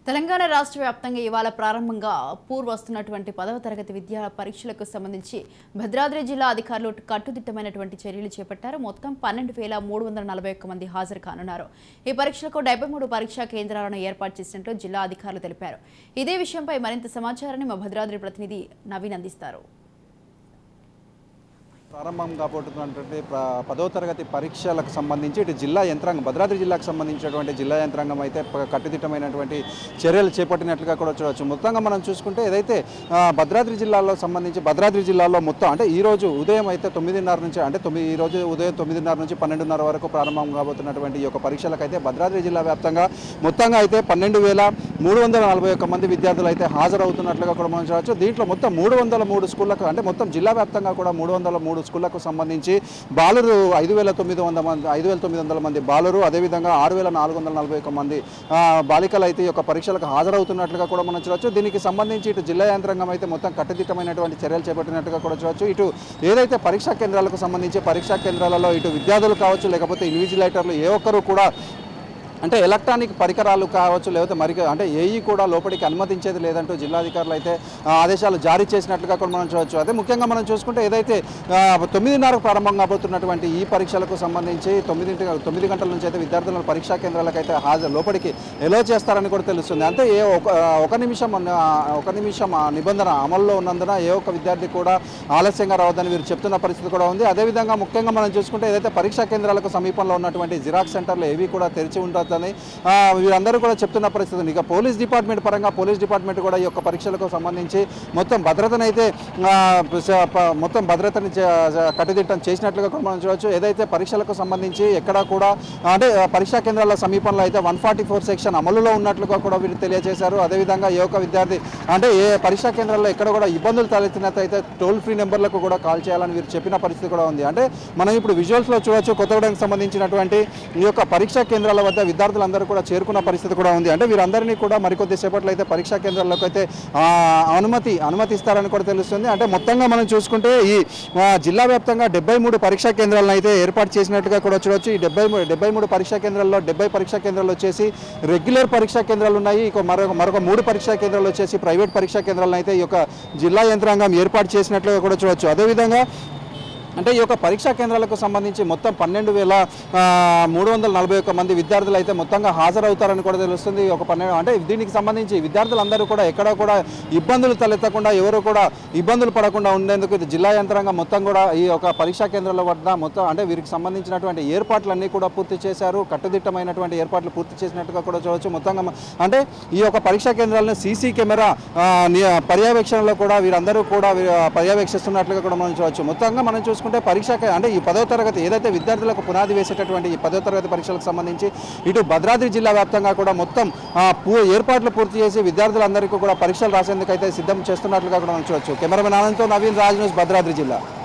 తెలంగాణ రాష్ట్ర వ్యాప్తంగా ఇవాళ ప్రారంభంగా పూర్వ వస్తున్నటువంటి పదవ తరగతి విద్యా పరీక్షలకు సంబంధించి భద్రాద్రి జిల్లా అధికారులు కట్టుదిట్టమైనటువంటి చర్యలు చేపట్టారు మొత్తం పన్నెండు వేల మూడు వందల నలభై ఒక్క మంది హాజరు కానున్నారు ఈ పరీక్షలకు డెబ్బై మూడు పరీక్షా కేంద్రాలను ఏర్పాటు చేసినట్లు జిల్లా అధికారులు తెలిపారు ఇదే విషయంపై మరింత సమాచారాన్ని మా భద్రాద్రి ప్రతినిధి నవీన్ అందిస్తారు ప్రారంభం కాబోతున్నటువంటి ప్ర- పదో తరగతి పరీక్షలకు సంబంధించి ఇటు జిల్లా యంత్రాంగం భద్రాద్రి జిల్లాకు సంబంధించినటువంటి జిల్లా యంత్రాంగం అయితే ప- కట్టుదిట్టమైనటువంటి చర్యలు చేపట్టినట్లుగా కూడా చూడవచ్చు మొత్తంగా మనం చూసుకుంటే ఏదైతే ఆ, భద్రాద్రి జిల్లాలో సంబంధించి భద్రాద్రి జిల్లాలో మొత్తం అంటే ఈ రోజు ఉదయం అయితే తొమ్మిదిన్నర నుంచి అంటే తొమ్మిది ఈ రోజు ఉదయం తొమ్మిదిన్నర నుంచి పన్నెండున్నర వరకు ప్రారంభం కాబోతున్నటువంటి ఈ యొక్క పరీక్షలకు అయితే భద్రాద్రి జిల్లా వ్యాప్తంగా మొత్తంగా అయితే పన్నెండు వేల మూడు వందల నలభై ఒక్క మంది విద్యార్థులు అయితే హాజరవుతున్నట్లుగా కూడా మనం చూడవచ్చు దీంట్లో మొత్తం మూడు వందల మూడు స్కూళ్ళకు అంటే మొత్తం జిల్లా వ్యాప్తంగా కూడా మూడు వందల మూడు స్కూళ్ళకు సంబంధించి బాలురు ఐదు వేల తొమ్మిది వందల మంది ఐదు వేల తొమ్మిది వందల మంది బాలురు అదేవిధంగా ఆరు వేల నాలుగు వందల నలభై ఒక్క మంది ఆ, బాలికలు అయితే ఈ యొక్క పరీక్షలకు హాజరవుతున్నట్లుగా కూడా మనం చూడవచ్చు దీనికి సంబంధించి ఇటు జిల్లా యంత్రాంగం అయితే మొత్తం కట్టుదిట్టమైనటువంటి చర్యలు చేపట్టినట్టుగా కూడా చూడవచ్చు ఇటు ఏదైతే పరీక్షా కేంద్రాలకు సంబంధించి పరీక్షా కేంద్రాలలో ఇటు విద్యార్థులు కావచ్చు లేకపోతే ఇన్విజిలేటర్లు ఏ ఒక్కరు కూడా అంటే ఎలక్ట్రానిక్ పరికరాలు కావచ్చు లేకపోతే మరి అంటే ఏఈ కూడా లోపలికి అనుమతించేది లేదంటూ జిల్లాధికారులు అయితే ఆ, ఆదేశాలు జారీ చేసినట్లుగా కూడా మనం చూడవచ్చు అదే ముఖ్యంగా మనం చూసుకుంటే ఏదైతే ఆ, తొమ్మిదిన్నరకు ప్రారంభం కాబోతున్నటువంటి ఈ పరీక్షలకు సంబంధించి తొమ్మిదింటి తొమ్మిది గంటల నుంచి అయితే విద్యార్థులను పరీక్షా కేంద్రాలకు అయితే హాజరు లోపలికి ఎలో చేస్తారని కూడా తెలుస్తుంది అంటే ఏ ఒక ఒక నిమిషం అన్న- ఒక నిమిషం ఆ నిబంధన అమల్లో ఉన్నందున ఏ ఒక్క విద్యార్థి కూడా ఆలస్యంగా రావద్దని వీరు చెప్తున్న పరిస్థితి కూడా ఉంది అదేవిధంగా ముఖ్యంగా మనం చూసుకుంటే ఏదైతే పరీక్షా కేంద్రాలకు సమీపంలో ఉన్నటువంటి జిరాక్స్ సెంటర్లు ఏవి కూడా తెరిచి ఉంటుందని ఆ, వీరందరూ కూడా చెప్తున్న పరిస్థితి ఉంది. ఇక పోలీస్ డిపార్ట్మెంట్ పరంగా పోలీస్ డిపార్ట్మెంట్ కూడా ఈ యొక్క పరీక్షలకు సంబంధించి మొత్తం భద్రతను అయితే ఆ, స- ప- మొత్తం భద్రతని చే- చ- కట్టుదిట్టం చేసినట్లుగా కూడా మనం చూడవచ్చు ఏదైతే పరీక్షలకు సంబంధించి ఎక్కడా కూడా అంటే ఆ, పరీక్షా కేంద్రాల సమీపంలో అయితే వన్ ఫార్టీ ఫోర్ సెక్షన్ అమలులో ఉన్నట్లుగా కూడా వీరు తెలియజేశారు అదేవిధంగా ఏ ఒక్క విద్యార్థి అంటే ఏ పరీక్షా కేంద్రాల్లో ఎక్కడ కూడా ఇబ్బందులు తలెత్తినట్టయితే టోల్ ఫ్రీ నెంబర్లకు కూడా కాల్ చేయాలని వీరు చెప్పిన పరిస్థితి కూడా ఉంది అంటే మనం ఇప్పుడు విజువల్స్లో చూడొచ్చు కొత్తగూడెంకి సంబంధించినటువంటి ఈ యొక్క పరీక్షా కేంద్రాల వద్ద విద్యార్థులందరూ కూడా చేరుకున్న పరిస్థితి కూడా ఉంది అంటే వీరందరినీ కూడా మరికొద్ది సేపట్లో అయితే పరీక్షా కేంద్రాల్లోకి అయితే ఆ, అనుమతి అనుమతిస్తారని కూడా తెలుస్తుంది అంటే మొత్తంగా మనం చూసుకుంటే ఈ ఆ, జిల్లా వ్యాప్తంగా డెబ్బై మూడు పరీక్షా కేంద్రాలను అయితే ఏర్పాటు చేసినట్టుగా కూడా చూడొచ్చు ఈ డెబ్బై మూడు డెబ్బై మూడు పరీక్షా కేంద్రాల్లో డెబ్బై పరీక్షా కేంద్రాలు వచ్చేసి రెగ్యులర్ పరీక్షా కేంద్రాలు ఉన్నాయి ఇక మరొక మరొక మూడు పరీక్షా కేంద్రాలు వచ్చేసి ప్రైవేట్ పరీక్షా కేంద్రాలను అయితే ఈ యొక్క జిల్లా యంత్రాంగం ఏర్పాటు చేసినట్లుగా కూడా చూడొచ్చు అదేవిధంగా అంటే ఈ యొక్క పరీక్షా కేంద్రాలకు సంబంధించి మొత్తం పన్నెండు వేల ఆ, మూడు వందల నలభై ఒక్క మంది విద్యార్థులు అయితే మొత్తంగా హాజరవుతారని కూడా తెలుస్తుంది ఒక పన్నెండు అంటే దీనికి సంబంధించి విద్యార్థులందరూ కూడా ఎక్కడ కూడా ఇబ్బందులు తలెత్తకుండా ఎవరు కూడా ఇబ్బందులు పడకుండా ఉండేందుకు ఇది జిల్లా యంత్రాంగం మొత్తం కూడా ఈ యొక్క పరీక్షా కేంద్రాల వద్ద మొత్తం అంటే వీరికి సంబంధించినటువంటి ఏర్పాట్లన్నీ కూడా పూర్తి చేశారు కట్టుదిట్టమైనటువంటి ఏర్పాట్లు పూర్తి చేసినట్టుగా కూడా చూడవచ్చు మొత్తంగా మ- అంటే ఈ యొక్క పరీక్షా కేంద్రాలను సీసీ కెమెరా ఆ, ని- పర్యవేక్షణలో కూడా వీరందరూ కూడా వీ- పర్యవేక్షిస్తున్నట్లుగా కూడా మనం చూడవచ్చు మొత్తంగా మనం చూసుకుంటే పరీక్ష కే- అంటే ఈ పదో తరగతి ఏదైతే విద్యార్థులకు పునాది వేసేటటువంటి ఈ పదో తరగతి పరీక్షలకు సంబంధించి ఇటు భద్రాద్రి జిల్లా వ్యాప్తంగా కూడా మొత్తం ఆ, పూ- ఏర్పాట్లు పూర్తి చేసి విద్యార్థులందరికీ కూడా పరీక్షలు రాసేందుకు అయితే సిద్ధం చేస్తున్నట్లుగా కూడా మనం చూడవచ్చు కెమెరామెన్ ఆనంద్తో నవీన్ రాజ్ న్యూస్ భద్రాద్రి జిల్లా